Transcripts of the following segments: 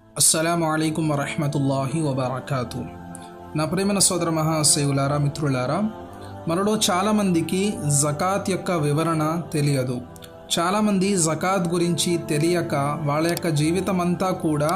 అస్సలం అయికం వరహమతుల్లాహి వబర్కాతు నా ప్రేమైన సోదర మహాశయులారా మిత్రులారా మనలో చాలామందికి జకాత్ యొక్క వివరణ తెలియదు చాలామంది జకాత్ గురించి తెలియక వాళ్ళ యొక్క జీవితం అంతా కూడా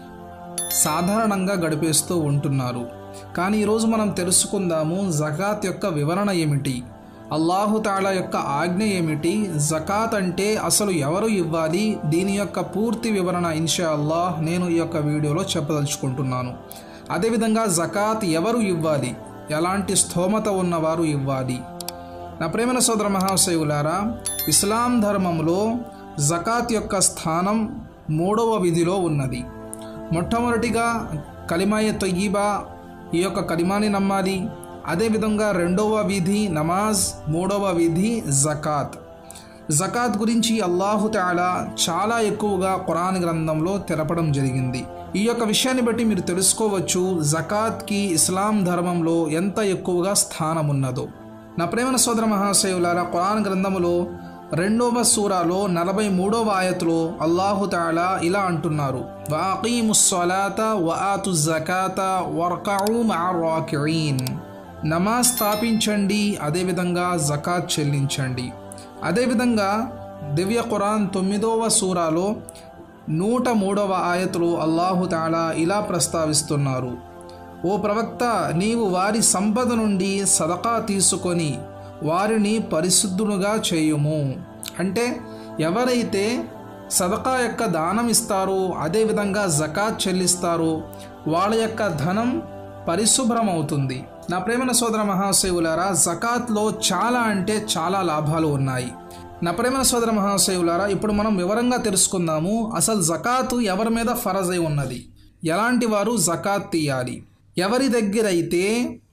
సాధారణంగా గడిపేస్తూ ఉంటున్నారు కానీ ఈరోజు మనం తెలుసుకుందాము జకాత్ యొక్క వివరణ ఏమిటి అల్లాహు తాళా యొక్క ఆజ్ఞ ఏమిటి జకాత్ అంటే అసలు ఎవరు ఇవ్వాలి దీని యొక్క పూర్తి వివరణ ఇన్షా అల్లాహ్ నేను ఈ యొక్క వీడియోలో చెప్పదలుచుకుంటున్నాను అదేవిధంగా జకాత్ ఎవరు ఇవ్వాలి ఎలాంటి స్థోమత ఉన్నవారు ఇవ్వాలి నా ప్రేమైన సోదర మహాశయులారా ఇస్లాం ధర్మంలో జకాత్ యొక్క స్థానం మూడవ విధిలో ఉన్నది మొట్టమొదటిగా కలిమాయ తొయ్యిబా ఈ యొక్క కలిమాని నమ్మాలి అదేవిధంగా రెండవ విధి నమాజ్ మూడవ విధి జకాత్ జకాత్ గురించి అల్లాహు తాలా చాలా ఎక్కువగా ఖురాన్ గ్రంథంలో తెలపడం జరిగింది ఈ యొక్క విషయాన్ని బట్టి మీరు తెలుసుకోవచ్చు జకాత్కి ఇస్లాం ధర్మంలో ఎంత ఎక్కువగా స్థానం ఉన్నదో నా ప్రేమన సోదర మహాశయులారా ఖురాన్ గ్రంథములో రెండవ సూరాలో నలభై మూడవ ఆయతులో అల్లాహు తాలా ఇలా అంటున్నారు వాకీముస్సలాత వఆతు జకాత వర్కౌ మారాకిరీన్ నమాజ్ స్థాపించండి అదేవిధంగా జకాత్ చెల్లించండి అదేవిధంగా దివ్య ఖురాన్ తొమ్మిదవ సూరాలో నూట మూడవ ఆయతులు అల్లాహు తాలా ఇలా ప్రస్తావిస్తున్నారు ఓ ప్రవక్త నీవు వారి సంపద నుండి సదకా తీసుకొని వారిని పరిశుద్ధులుగా చేయుము అంటే ఎవరైతే సదకా యొక్క దానం ఇస్తారో అదేవిధంగా జకాత్ చెల్లిస్తారో వాళ్ళ యొక్క ధనం పరిశుభ్రమవుతుంది నా ప్రేమన సోదర మహాశివులారా జకాత్లో చాలా అంటే చాలా లాభాలు ఉన్నాయి నా ప్రేమన సోదర మహాశివులారా ఇప్పుడు మనం వివరంగా తెలుసుకుందాము అసలు జకాతు ఎవరి మీద ఫరజ్ అయి ఉన్నది ఎలాంటి వారు జకాత్ తీయాలి ఎవరి దగ్గర అయితే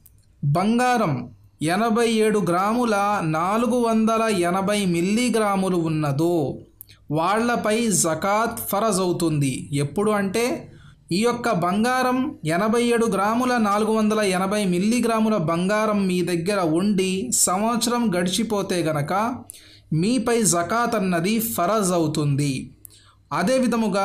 బంగారం ఎనభై ఏడు గ్రాముల నాలుగు వందల ఎనభై మిల్లీగ్రాములు ఉన్నదో వాళ్లపై జకాత్ ఫరజ్ అవుతుంది ఎప్పుడు అంటే ఈ యొక్క బంగారం ఎనభై ఏడు గ్రాముల నాలుగు వందల ఎనభై మిల్లీగ్రాముల బంగారం మీ దగ్గర ఉండి సంవత్సరం గడిచిపోతే గనక మీపై జకాత్ అన్నది ఫరజ్ అవుతుంది అదే విధముగా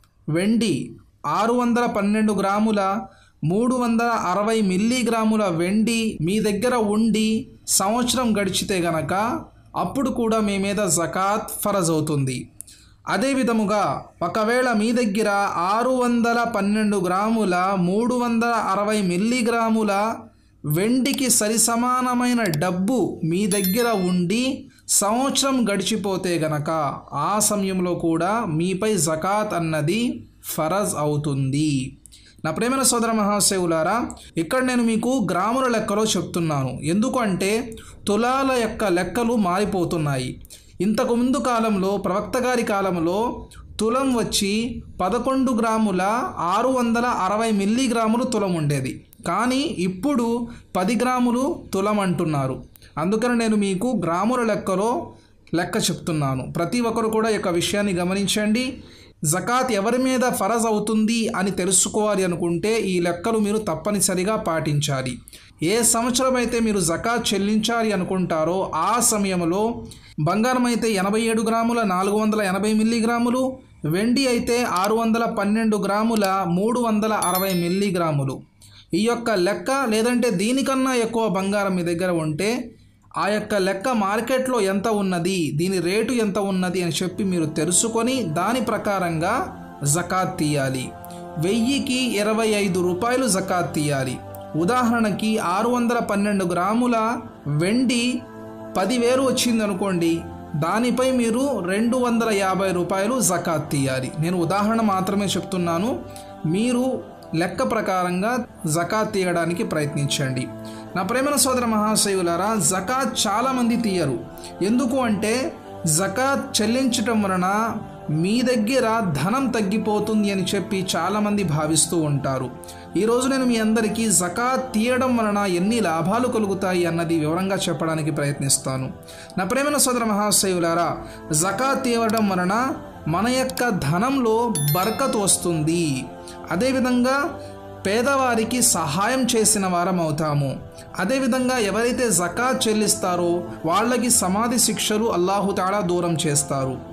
వెండి ఆరు వందల పన్నెండు గ్రాముల మూడు వందల అరవై మిల్లీగ్రాముల వెండి మీ దగ్గర ఉండి సంవత్సరం గడిచితే గనక అప్పుడు కూడా మీ మీద జకాత్ ఫరజ్ అవుతుంది అదే విధముగా ఒకవేళ మీ దగ్గర ఆరు వందల పన్నెండు గ్రాముల మూడు వందల అరవై మిల్లీగ్రాముల వెండికి సరిసమానమైన డబ్బు మీ దగ్గర ఉండి సంవత్సరం గడిచిపోతే గనక ఆ సమయంలో కూడా మీపై జకాత్ అన్నది ఫరజ్ అవుతుంది నా ప్రేమైన సోదర మహాశివులారా ఇక్కడ నేను మీకు గ్రాముల లెక్కలో చెప్తున్నాను ఎందుకు అంటే తులాల యొక్క లెక్కలు మారిపోతున్నాయి ఇంతకు ముందు కాలంలో ప్రవక్త గారి కాలంలో తులం వచ్చి పదకొండు గ్రాముల ఆరు వందల అరవై మిల్లీగ్రాములు తులం ఉండేది కానీ ఇప్పుడు పది గ్రాములు తులం అంటున్నారు అందుకని నేను మీకు గ్రాముల లెక్కలో లెక్క చెప్తున్నాను ప్రతి ఒక్కరు కూడా ఈ యొక్క విషయాన్ని గమనించండి జకాత్ ఎవరి మీద ఫరజ్ అవుతుంది అని తెలుసుకోవాలి అనుకుంటే ఈ లెక్కలు మీరు తప్పనిసరిగా పాటించాలి ఏ సంవత్సరం అయితే మీరు జకాత్ చెల్లించాలి అనుకుంటారో ఆ సమయంలో బంగారం అయితే ఎనభై ఏడు గ్రాముల నాలుగు వందల ఎనభై మిల్లీగ్రాములు వెండి అయితే ఆరు వందల పన్నెండు గ్రాముల మూడు వందల అరవై మిల్లీగ్రాములు ఈ యొక్క లెక్క లేదంటే దీనికన్నా ఎక్కువ బంగారం మీ దగ్గర ఉంటే ఆ యొక్క లెక్క మార్కెట్లో ఎంత ఉన్నది దీని రేటు ఎంత ఉన్నది అని చెప్పి మీరు తెలుసుకొని దాని ప్రకారంగా జకాత్ తీయాలి వెయ్యికి ఇరవై ఐదు రూపాయలు జకాత్ తీయాలి ఉదాహరణకి ఆరు వందల పన్నెండు గ్రాముల వెండి పదివేలు వచ్చింది అనుకోండి దానిపై మీరు రెండు వందల యాభై రూపాయలు జకాత్ తీయాలి నేను ఉదాహరణ మాత్రమే చెప్తున్నాను మీరు లెక్క ప్రకారంగా జకాత్ తీయడానికి ప్రయత్నించండి నా ప్రేమన సోదర మహాశయులారా జకాత్ చాలామంది తీయరు ఎందుకు అంటే జకాత్ చెల్లించటం వలన మీ దగ్గర ధనం తగ్గిపోతుంది అని చెప్పి చాలామంది భావిస్తూ ఉంటారు ఈరోజు నేను మీ అందరికీ జకాత్ తీయడం వలన ఎన్ని లాభాలు కలుగుతాయి అన్నది వివరంగా చెప్పడానికి ప్రయత్నిస్తాను నా ప్రేమన సోదర మహాశయులారా జకాత్ తీయడం వలన మన యొక్క ధనంలో బర్కత్ వస్తుంది అదేవిధంగా పేదవారికి సహాయం చేసిన వారం అవుతాము అదేవిధంగా ఎవరైతే జకాత్ చెల్లిస్తారో వాళ్ళకి సమాధి శిక్షలు అల్లాహుతాడా దూరం చేస్తారు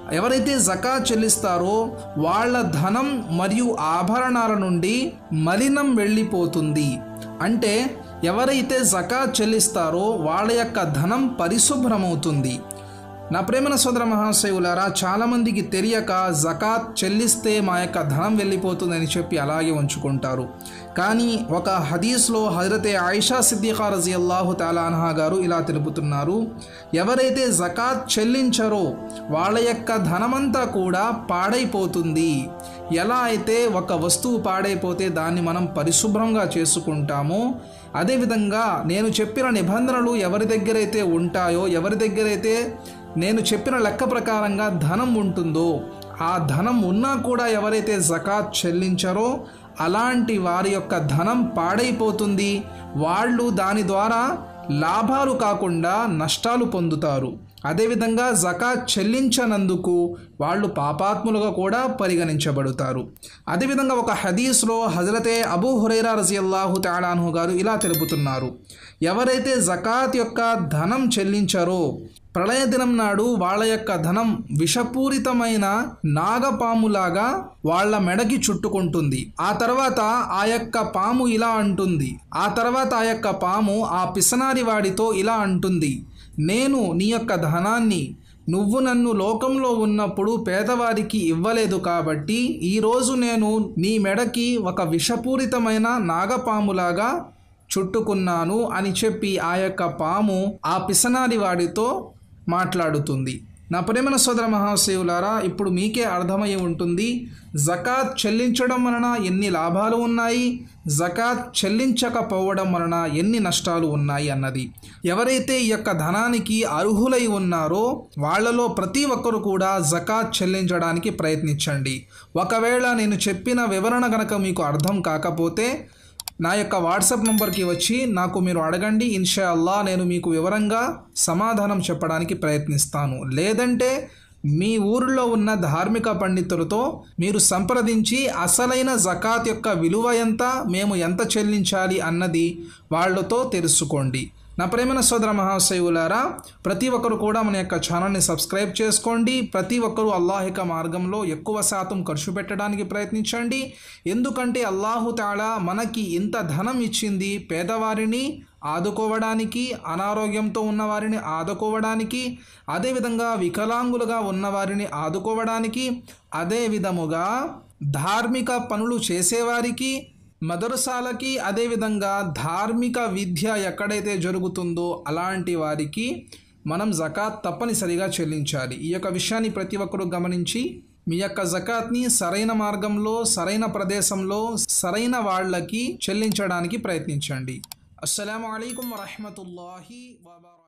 ఎవరైతే జకాత్ చెల్లిస్తారో వాళ్ళ ధనం మరియు ఆభరణాల నుండి మలినం వెళ్ళిపోతుంది అంటే ఎవరైతే జకాత్ చెల్లిస్తారో వాళ్ళ యొక్క ధనం పరిశుభ్రమవుతుంది నా ప్రేమన సోదర మహాశయులారా చాలామందికి తెలియక జకాత్ చెల్లిస్తే మా యొక్క ధనం వెళ్ళిపోతుందని చెప్పి అలాగే ఉంచుకుంటారు కానీ ఒక హదీస్లో హజరతే ఆయిషా సిద్దిఖా రజీ అల్లాహు తాలాన్హా గారు ఇలా తెలుపుతున్నారు ఎవరైతే జకాత్ చెల్లించరో వాళ్ళ యొక్క ధనమంతా కూడా పాడైపోతుంది ఎలా అయితే ఒక వస్తువు పాడైపోతే దాన్ని మనం పరిశుభ్రంగా చేసుకుంటామో అదేవిధంగా నేను చెప్పిన నిబంధనలు ఎవరి దగ్గరైతే ఉంటాయో ఎవరి దగ్గరైతే నేను చెప్పిన లెక్క ప్రకారంగా ధనం ఉంటుందో ఆ ధనం ఉన్నా కూడా ఎవరైతే జకాత్ చెల్లించారో అలాంటి వారి యొక్క ధనం పాడైపోతుంది వాళ్ళు దాని ద్వారా లాభాలు కాకుండా నష్టాలు పొందుతారు అదేవిధంగా జకాత్ చెల్లించనందుకు వాళ్ళు పాపాత్ములుగా కూడా పరిగణించబడతారు అదేవిధంగా ఒక హదీస్లో హజరతే అబూ హురైరా రజియల్లాహు తాడాను గారు ఇలా తెలుపుతున్నారు ఎవరైతే జకాత్ యొక్క ధనం చెల్లించారో ప్రళయ దినం నాడు వాళ్ళ యొక్క ధనం విషపూరితమైన నాగపాములాగా వాళ్ళ మెడకి చుట్టుకుంటుంది ఆ తర్వాత ఆ యొక్క పాము ఇలా అంటుంది ఆ తర్వాత ఆ యొక్క పాము ఆ పిసనారి వాడితో ఇలా అంటుంది నేను నీ యొక్క ధనాన్ని నువ్వు నన్ను లోకంలో ఉన్నప్పుడు పేదవారికి ఇవ్వలేదు కాబట్టి ఈరోజు నేను నీ మెడకి ఒక విషపూరితమైన నాగపాములాగా చుట్టుకున్నాను అని చెప్పి ఆ యొక్క పాము ఆ పిసనారి వాడితో మాట్లాడుతుంది నా ప్రేమన సోదర మహాశివులారా ఇప్పుడు మీకే అర్థమై ఉంటుంది జకాత్ చెల్లించడం వలన ఎన్ని లాభాలు ఉన్నాయి జకాత్ చెల్లించకపోవడం వలన ఎన్ని నష్టాలు ఉన్నాయి అన్నది ఎవరైతే ఈ యొక్క ధనానికి అర్హులై ఉన్నారో వాళ్ళలో ప్రతి ఒక్కరు కూడా జకాత్ చెల్లించడానికి ప్రయత్నించండి ఒకవేళ నేను చెప్పిన వివరణ గనక మీకు అర్థం కాకపోతే నా యొక్క వాట్సాప్ నంబర్కి వచ్చి నాకు మీరు అడగండి ఇన్షా అల్లా నేను మీకు వివరంగా సమాధానం చెప్పడానికి ప్రయత్నిస్తాను లేదంటే మీ ఊరిలో ఉన్న ధార్మిక పండితులతో మీరు సంప్రదించి అసలైన జకాత్ యొక్క విలువ ఎంత మేము ఎంత చెల్లించాలి అన్నది వాళ్ళతో తెలుసుకోండి నా ప్రేమన సోదర మహాశయులారా ప్రతి ఒక్కరు కూడా మన యొక్క ఛానల్ని సబ్స్క్రైబ్ చేసుకోండి ప్రతి ఒక్కరూ అల్లాహిక మార్గంలో ఎక్కువ శాతం ఖర్చు పెట్టడానికి ప్రయత్నించండి ఎందుకంటే అల్లాహు తాళా మనకి ఇంత ధనం ఇచ్చింది పేదవారిని ఆదుకోవడానికి అనారోగ్యంతో ఉన్నవారిని ఆదుకోవడానికి అదేవిధంగా వికలాంగులుగా ఉన్నవారిని ఆదుకోవడానికి అదే విధముగా ధార్మిక పనులు చేసేవారికి మదరసాలకి అదేవిధంగా ధార్మిక విద్య ఎక్కడైతే జరుగుతుందో అలాంటి వారికి మనం జకాత్ తప్పనిసరిగా చెల్లించాలి ఈ యొక్క విషయాన్ని ప్రతి ఒక్కరూ గమనించి మీ యొక్క జకాత్ని సరైన మార్గంలో సరైన ప్రదేశంలో సరైన వాళ్ళకి చెల్లించడానికి ప్రయత్నించండి అస్సలం అయికం వరహమతుల్లాహి వబర్కాతుహు